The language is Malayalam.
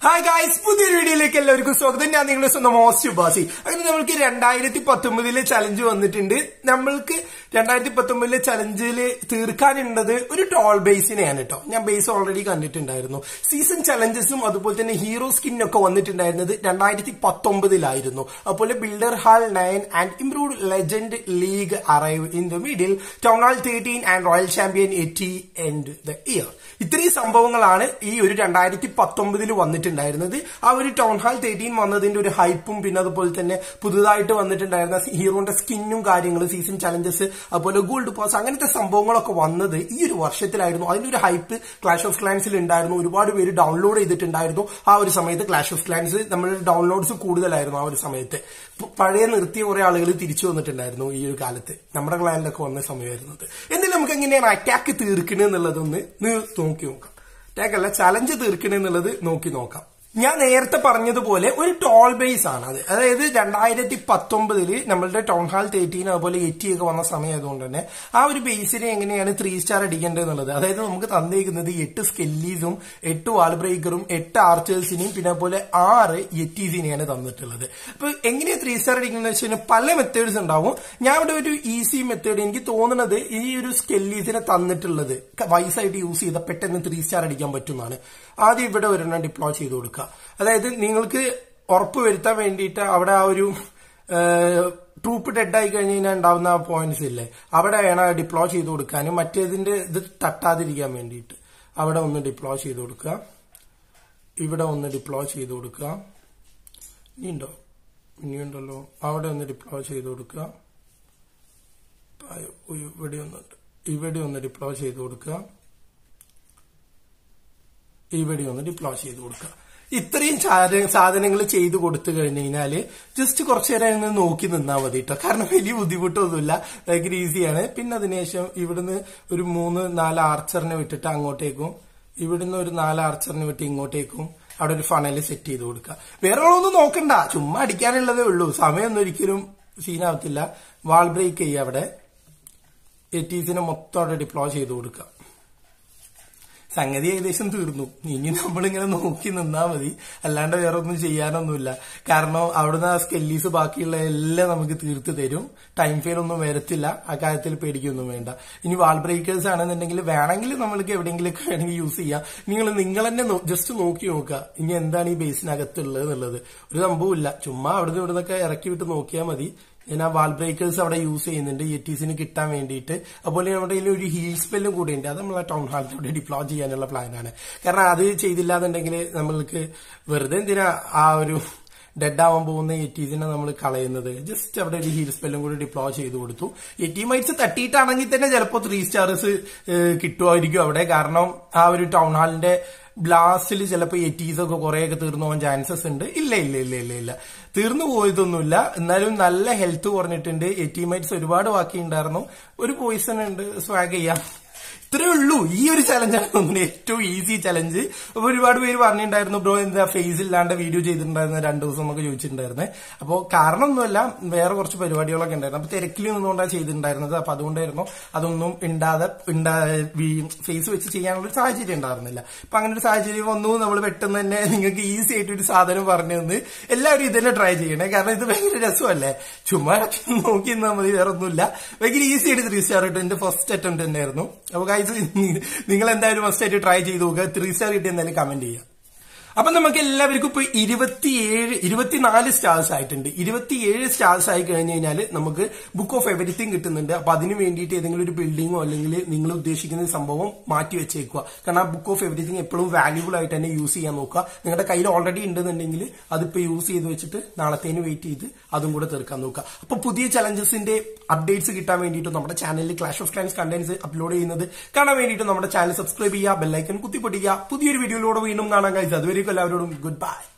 ഹായ് ഗായ്സ് പുതിയൊരു വീഡിയോയിലേക്ക് എല്ലാവർക്കും സ്വാഗതം ഞാൻ നിങ്ങളുടെ സ്വന്തം മോസ്റ്റ് ബാസി അങ്ങനെ നമ്മൾക്ക് രണ്ടായിരത്തി പത്തൊമ്പതിലെ ചലഞ്ച് വന്നിട്ടുണ്ട് നമ്മൾക്ക് രണ്ടായിരത്തി പത്തൊമ്പതിലെ ചലഞ്ചിൽ തീർക്കാനുള്ളത് ഒരു ടോൾ ബേസിനെയാണ് കേട്ടോ ഞാൻ ബേസ് ഓൾറെഡി കണ്ടിട്ടുണ്ടായിരുന്നു സീസൺ ചലഞ്ചസും അതുപോലെ തന്നെ ഹീറോ സ്കിൻ ഒക്കെ വന്നിട്ടുണ്ടായിരുന്നത് രണ്ടായിരത്തി പത്തൊമ്പതിലായിരുന്നു അതുപോലെ builder hall nine and improved legend league arrive in the middle town hall thirteen and royal champion at end the year ഇത്രയും സംഭവങ്ങളാണ് ഈ ഒരു രണ്ടായിരത്തി പത്തൊമ്പതിൽ വന്നിട്ടുണ്ടായിരുന്നത് ആ ഒരു ടൗൺ ഹാൾ തേർട്ടീൻ വന്നതിന്റെ ഒരു ഹൈപ്പും പിന്നെ അതുപോലെ തന്നെ പുതുതായിട്ട് വന്നിട്ടുണ്ടായിരുന്ന ഹീറോന്റെ സ്കിന്നും കാര്യങ്ങളും സീസൺ ചലഞ്ചസ് അതുപോലെ ഗോൾഡ് പാസ് അങ്ങനത്തെ സംഭവങ്ങളൊക്കെ വന്നത് ഈ ഒരു വർഷത്തിലായിരുന്നു അതിന്റെ ഒരു ഹൈപ്പ് ക്ലാഷ് ഓഫ് ക്ലാൻസിൽ ഉണ്ടായിരുന്നു ഒരുപാട് പേര് ഡൗൺലോഡ് ചെയ്തിട്ടുണ്ടായിരുന്നു ആ ഒരു സമയത്ത് ക്ലാഷ് ഓഫ് ക്ലാൻസ് നമ്മുടെ ഡൗൺലോഡ്സ് കൂടുതലായിരുന്നു ആ ഒരു സമയത്ത് പ- പഴയ നിർത്തിയ കുറെ ആളുകൾ തിരിച്ചു വന്നിട്ടുണ്ടായിരുന്നു ഈ ഒരു കാലത്ത് നമ്മുടെ ക്ലാനിലൊക്കെ വന്ന സമയമായിരുന്നത് എന്നിട്ട് നമുക്ക് എങ്ങനെയാണ് അറ്റാക്ക് തീർക്കണെന്നുള്ളതൊന്ന് നോക്കി നോക്കാം അറ്റാക്ക് അല്ല ചലഞ്ച് തീർക്കണെന്നുള്ളത് നോക്കി നോക്കാം ഞാൻ നേരത്തെ പറഞ്ഞതുപോലെ ഒരു ടോൾ ബേസ് ആണ് അത് അതായത് രണ്ടായിരത്തി പത്തൊമ്പതില് നമ്മളുടെ ടൗൺ ഹാൾ തേർട്ടീൻ അതുപോലെ എറ്റി ഒക്കെ വന്ന സമയമായതുകൊണ്ട് തന്നെ ആ ഒരു ബേസിനെ എങ്ങനെയാണ് ത്രീ സ്റ്റാർ അടിക്കേണ്ടത് എന്നുള്ളത് അതായത് നമുക്ക് തന്നിരിക്കുന്നത് എട്ട് സ്കെല്ലീസും എട്ട് വാൾ ബ്രേക്കറും എട്ട് ആർച്ചേഴ്സിനെയും പിന്നെ അതുപോലെ ആറ് എറ്റീസിനെയാണ് തന്നിട്ടുള്ളത് അപ്പൊ എങ്ങനെയാണ് ത്രീ സ്റ്റാർ അടിക്കുന്നത് വെച്ച് കഴിഞ്ഞാൽ പല മെത്തേഡ്സ് ഉണ്ടാവും ഞാൻ ഇവിടെ ഒരു ഈസി മെത്തേഡ് എനിക്ക് തോന്നുന്നത് ഈ ഒരു സ്കെല്ലീസിനെ തന്നിട്ടുള്ളത് വയസ്സായിട്ട് യൂസ് ചെയ്ത പെട്ടെന്ന് ത്രീ സ്റ്റാർ അടിക്കാൻ പറ്റുന്നതാണ് ആദ്യം ഇവിടെ ഒരെണ്ണം ഡിപ്ലോയ് ചെയ്ത് കൊടുക്കുക അതായത് നിങ്ങൾക്ക് ഉറപ്പ് വരുത്താൻ വേണ്ടിയിട്ട് അവിടെ ആ ഒരു ട്രൂപ്പ് ഡെഡ് ആയി കഴിഞ്ഞ് കഴിഞ്ഞാൽ ഉണ്ടാവുന്ന ആ പോയിന്റ്സ് ഇല്ലേ അവിടെ വേണം ഡിപ്ലോയ് ചെയ്ത് കൊടുക്കാനും മറ്റേതിന്റെ ഇത് തട്ടാതിരിക്കാൻ വേണ്ടിയിട്ട് അവിടെ ഒന്ന് ഡിപ്ലോയ് ചെയ്ത് കൊടുക്കുക ഇവിടെ ഒന്ന് ഡിപ്ലോയ് ചെയ്ത് കൊടുക്കുക ഇനിയുണ്ടോ ഇനിയുണ്ടല്ലോ അവിടെ ഒന്ന് ഡിപ്ലോയ് ചെയ്ത് കൊടുക്കുക അയ്യോ, ഇവിടെ ഒന്നുണ്ട് ഇവിടെ ഒന്ന് ഡിപ്ലോയ് ചെയ്ത് കൊടുക്കുക ഇവിടെ ഒന്ന് ഡിപ്ലോയ് ചെയ്ത് കൊടുക്കുക ഇത്രയും സാധനങ്ങൾ ചെയ്തു കൊടുത്തു കഴിഞ്ഞു കഴിഞ്ഞാല് ജസ്റ്റ് കുറച്ചു നേരം ഒന്ന് നോക്കി നിന്നാൽ മതി കേട്ടോ കാരണം വലിയ ബുദ്ധിമുട്ടൊന്നുമില്ല ഭയങ്കര ഈസിയാണ് പിന്നെ അതിനുശേഷം ഇവിടുന്ന് ഒരു മൂന്ന് നാല് ആർച്ചറിനെ വിട്ടിട്ട് അങ്ങോട്ടേക്കും ഇവിടുന്ന് ഒരു നാല് ആർച്ചറിനെ വിട്ട് ഇങ്ങോട്ടേക്കും അവിടെ ഒരു ഫണല് സെറ്റ് ചെയ്ത് കൊടുക്കുക വേറെ ഒന്നും നോക്കണ്ട ചുമ്മാ അടിക്കാനുള്ളതേ ഉള്ളൂ സമയമൊന്നും ഒരിക്കലും സീനാവത്തില്ല വാൾ ബ്രേക്ക് ചെയ്യുക അവിടെ എറ്റീസിനെ മൊത്തം അവിടെ ഡിപ്ലോയ് ചെയ്ത് കൊടുക്കുക സംഗതി ഏകദേശം തീർന്നു ഇനി നമ്മളിങ്ങനെ നോക്കി നിന്നാ മതി അല്ലാണ്ട് വേറെ ഒന്നും ചെയ്യാനൊന്നുമില്ല കാരണം അവിടുന്ന് ആ സ്കെല്ലീസ് ബാക്കിയുള്ള എല്ലാം നമുക്ക് തീർത്ത് തരും ടൈം ഫെയിൽ ഒന്നും വരത്തില്ല ആ കാര്യത്തിൽ പേടിക്കൊന്നും വേണ്ട ഇനി വാൾ ബ്രേക്കേഴ്സ് ആണെന്നുണ്ടെങ്കിൽ വേണമെങ്കിൽ നമ്മൾക്ക് എവിടെയെങ്കിലൊക്കെ വേണമെങ്കിൽ യൂസ് ചെയ്യാം നിങ്ങൾ നിങ്ങൾ തന്നെ ജസ്റ്റ് നോക്കി നോക്കുക ഇനി എന്താണ് ഈ ബേസിനകത്തുള്ളത് എന്നുള്ളത് ഒരു സംഭവമില്ല ചുമ്മാ അവിടുന്ന് ഇവിടുന്നൊക്കെ ഇറക്കി വിട്ട് നോക്കിയാൽ മതി ഞാൻ ആ വാൾ ബ്രേക്കേഴ്സ് അവിടെ യൂസ് ചെയ്യുന്നുണ്ട് എറ്റീസിന് കിട്ടാൻ വേണ്ടിയിട്ട് അതുപോലെ നമ്മുടെ കയ്യിൽ ഒരു ഹീൽ സ്പെല്ലും കൂടെ ഉണ്ട് അത് നമ്മൾ ടൗൺ ഹാളിലൂടെ ഡിപ്ലോയ് ചെയ്യാനുള്ള പ്ലാനാണ് കാരണം അത് ചെയ്തില്ലാന്നുണ്ടെങ്കിൽ നമ്മൾക്ക് വെറുതെ എന്തിനാ ആ ഒരു ഡെഡ് ആവാൻ പോകുന്ന എറ്റീസിനെ നമ്മൾ കളയുന്നത് ജസ്റ്റ് അവിടെ ഒരു ഹീൽ സ്പെല്ലും കൂടി ഡിപ്ലോയ് ചെയ്ത് കൊടുത്തു എറ്റി മൈറ്റ്സ് തട്ടിയിട്ടാണെങ്കിൽ തന്നെ ചിലപ്പോൾ ത്രീ സ്റ്റാർസ് കിട്ടുമായിരിക്കും അവിടെ കാരണം ആ ഒരു ടൗൺ ഹാളിന്റെ ബ്ലാസ്റ്റിൽ ചിലപ്പോൾ എറ്റീസ് ഒക്കെ കുറെയൊക്കെ തീർന്നു പോകാൻ ചാൻസസ് ഉണ്ട് ഇല്ല ഇല്ല ഇല്ല ഇല്ല ഇല്ല തീർന്നു പോയതൊന്നുമില്ല എന്നാലും നല്ല ഹെൽത്ത് കുറഞ്ഞിട്ടുണ്ട് എറ്റീമൈറ്റ്സ് ഒരുപാട് ബാക്കി ഉണ്ടായിരുന്നു ഒരു പോയിസൺ ഉണ്ട് സ്വാഗ് ചെയ്യാം ഇത്രേ ഉള്ളൂ ഈ ഒരു ചലഞ്ചാണ് തോന്നുന്നത് ഏറ്റവും ഈസി ചലഞ്ച് അപ്പൊ ഒരുപാട് പേര് പറഞ്ഞിട്ടുണ്ടായിരുന്നു ബ്രോ എന്താ ഫേസ് ഇല്ലാണ്ട് വീഡിയോ ചെയ്തിട്ടുണ്ടായിരുന്ന രണ്ടു ദിവസം നമുക്ക് ചോദിച്ചിട്ടുണ്ടായിരുന്നേ അപ്പോൾ കാരണമൊന്നുമല്ല വേറെ കുറച്ച് പരിപാടികളൊക്കെ ഉണ്ടായിരുന്നു അപ്പൊ തിരക്കിൽ നിന്നുകൊണ്ടാണ് ചെയ്തിട്ടുണ്ടായിരുന്നത് അപ്പൊ അതുകൊണ്ടായിരുന്നു അതൊന്നും ഉണ്ടാതെ ഫേസ് വെച്ച് ചെയ്യാനുള്ള ഒരു സാഹചര്യം ഉണ്ടായിരുന്നില്ല അപ്പൊ അങ്ങനെ ഒരു സാഹചര്യം വന്നു നമ്മൾ പെട്ടെന്ന് തന്നെ നിങ്ങൾക്ക് ഈസി ആയിട്ട് ഒരു സാധനം പറഞ്ഞു തന്ന് എല്ലാവരും ഇതന്നെ ട്രൈ ചെയ്യണേ കാരണം ഇത് ഭയങ്കര രസമല്ലേ ചുമ്മാ ഇടയ്ക്ക് നോക്കി നിന്നാൽ മതി വേറെ ഒന്നുമില്ല ഭയങ്കര ഈസി ആയിട്ട് ത്രീ സ്റ്റാർ കിട്ടും എന്റെ ഫസ്റ്റ് അറ്റംപ്റ്റ് തന്നെയായിരുന്നു അപ്പൊ ഗൈസ് നിങ്ങൾ എന്തായാലും ഫസ്റ്റ് ആയിട്ട് ട്രൈ ചെയ്ത് നോക്കുക ത്രീ സ്റ്റാർ കിട്ടി എന്തായാലും കമന്റ് ചെയ്യാം അപ്പൊ നമുക്ക് എല്ലാവർക്കും ഇപ്പൊ ഇരുപത്തിയേഴ് ഇരുപത്തിനാല് സ്റ്റാർസ് ആയിട്ടുണ്ട് ഇരുപത്തിയേഴ് സ്റ്റാർസ് ആയി കഴിഞ്ഞു കഴിഞ്ഞാൽ നമുക്ക് ബുക്ക് ഓഫ് എവരിത്തിങ് കിട്ടുന്നുണ്ട് അപ്പൊ അതിന് വേണ്ടിയിട്ട് ഏതെങ്കിലും ഒരു ബിൽഡിങ്ങോ അല്ലെങ്കിൽ നിങ്ങൾ ഉദ്ദേശിക്കുന്ന ഒരു സംഭവം മാറ്റി വെച്ചേക്കുക കാരണം ആ ബുക്ക് ഓഫ് എവരിത്തിങ് എപ്പോഴും വാല്യൂബിൾ ആയിട്ട് തന്നെ യൂസ് ചെയ്യാൻ നോക്കുക നിങ്ങളുടെ കയ്യിൽ ഓൾറെഡി ഉണ്ടെന്നുണ്ടെങ്കിൽ അതിപ്പോ യൂസ് ചെയ്ത് വെച്ചിട്ട് നാളത്തേന് വെയിറ്റ് ചെയ്ത് അതും കൂടെ തീർക്കാൻ നോക്കുക അപ്പൊ പുതിയ ചലഞ്ചസിന്റെ അപ്ഡേറ്റ്സ് കിട്ടാൻ വേണ്ടിയിട്ട് നമ്മുടെ ചാനലിൽ Clash of Clans contents upload ചെയ്യുന്നത് കാണാൻ വേണ്ടിയിട്ട് നമ്മുടെ ചാനൽ സബ്സ്ക്രൈബ് ചെയ്യുക ബെല്ലൈക്കൺ കുത്തിപ്പൊട്ടിക്കുക പുതിയൊരു വീഡിയോയിലൂടെ വീണ്ടും കാണാൻ കഴിച്ചു അതുവരെയും എല്ലാവരോടും ഗുഡ് ബൈ